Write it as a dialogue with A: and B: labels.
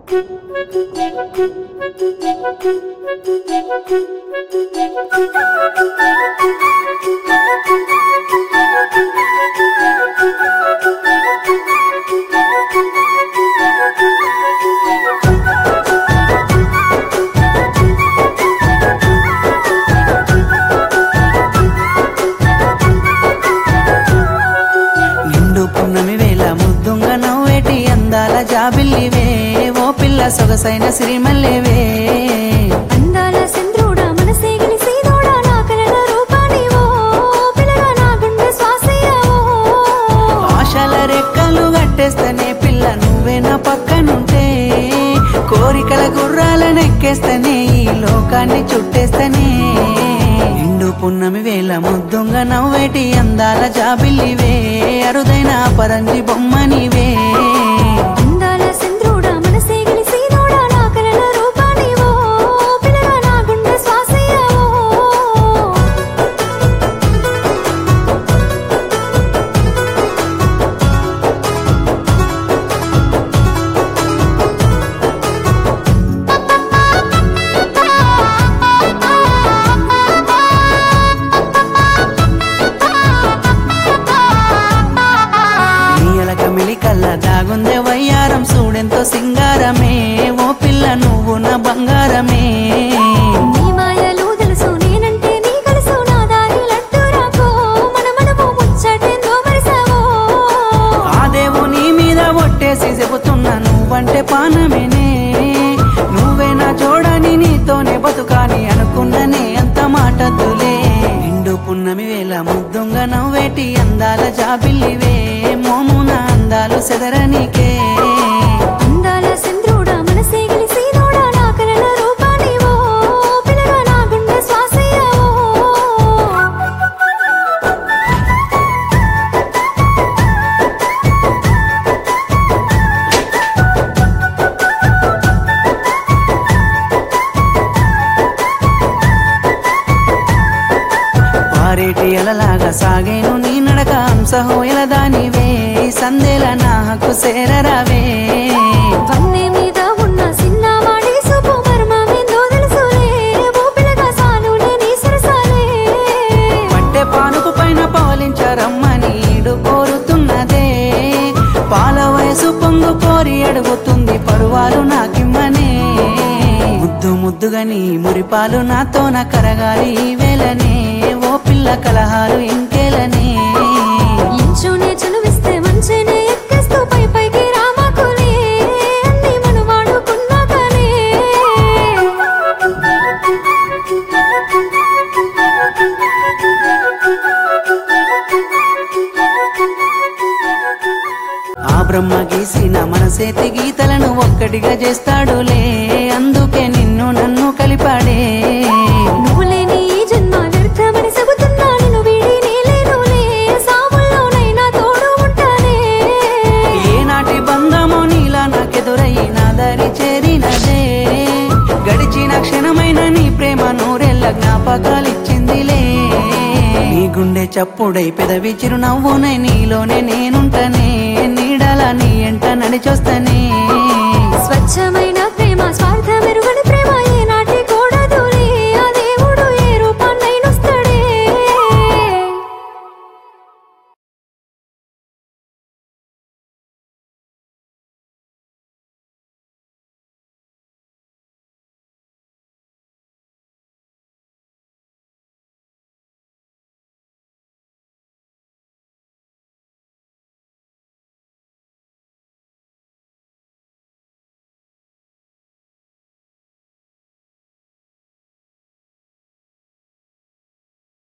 A: నిండు పున్నమి వేళ ముద్దుంగ నవ్వేటి అందాల జాబిల్లివే ఓ పిల్ల సొగసైన సిరిమల్లివే
B: అందాల చంద్రుడా మనసేగిలి సీదోడా నా కలల రూపానివో పిల్లగా నా గుండె శ్వాసయ్యావో
A: ఆశల రెక్కలు కట్టేస్తేనే పిల్ల నువ్వే నా పక్కనుంటే కోరికల గుర్రాలను ఎక్కేస్తేనే ఈ లోకాన్ని చుట్టేస్తేనే నిండు పున్నమి వేళ ముద్దుంగ నవ్వేటి అందాల జాబిల్లివే అరుదైన పరంజి బొమ్మనివే
B: అందాల చంద్రుడా మనసేగిలి సీదోడా నా కలల రూపానివో పిల్లగా నా గుండె శ్వాసయ్యావో
A: నీయలక మెలికల్ల దాగుందే వయ్యారం చూడెంతో సింగారమే ఓ పిల్ల నువ్వు నా బంగారమే
B: నీ మాయలు తెలుసు నేనంటే నీ కలుసు నా దారి లడ్డు రాకో మన మనము ముచ్చటేందో మరిసావో
A: ఆ దేవుని మీద ఒట్టేసి చెబుతున్నా నువ్వంటే పానమేనే నువ్వే నా చూడని నీతోనే బతుకాని అనుకున్ననే అంత మాటద్దులే నిండు పున్నమి వేళ ముద్దుంగ నవ్వేటి అందాల జాబిల్లివే మోమున అందాలు సెదరనికే
B: అందాల చంద్రుడా మనసేగిలి సీదోడా నా కలల రూపానివో పిల్లగా నా గుండె శ్వాసయ్యావో
A: పారేటి ఎలలాగా సాగేను నీ నడక హంసహోయల దానివే సందేల నా హక్కు సేరరావే
B: వన్నె మీద ఉన్న సిన్నవాడి సుపు మర్మమేందో తెలుసులే ఓ పిల్లగా సానులే నీ సరసాలే
A: పట్టె పానుపు పైన పవలించరమ్మని ఈడు కోరుతున్నదే పాల వయసు పొంగు కోరి అడుగుతుంది పరువాలు నాకిమ్మనే ముద్దు ముద్దుగా నీ మురిపాలు నాతోన కరగాలి ఈ వేళనే ఓ పిల్ల కలహాలు ఇంకేలనే
B: ఇంచునే చనువిస్తే మంచినే ఎక్కేస్తూ పై పైకి రామాకులే అన్ని మనం వాడుకున్నాకనే
A: ఆ బ్రహ్మ గీసిన మనసేతి గీతలను ఒక్కటిగా చేస్తాడులే అందుకే నిన్ను నన్ను కలిపాడే
B: నువ్వు లేని ఈ జన్మ వ్యర్థమని చెబుతున్నా నిన్ను వీడి నేలేనులే సావుల్లోనైనా తోడు ఉంటానే
A: ఏనాటి బంధమో నీలా నాకెదురయ్యి నా దారి చేరినదే గడిచిన క్షణమైన నీ ప్రేమ నూరెళ్ళ జ్ఞాపకాలిచ్చిందిలే నీ గుండె చప్పుడై పెదవి చిరునవ్వునై నీలోనే నేనుంటనే నీడలా నీ ఎంట నడిచొస్తనే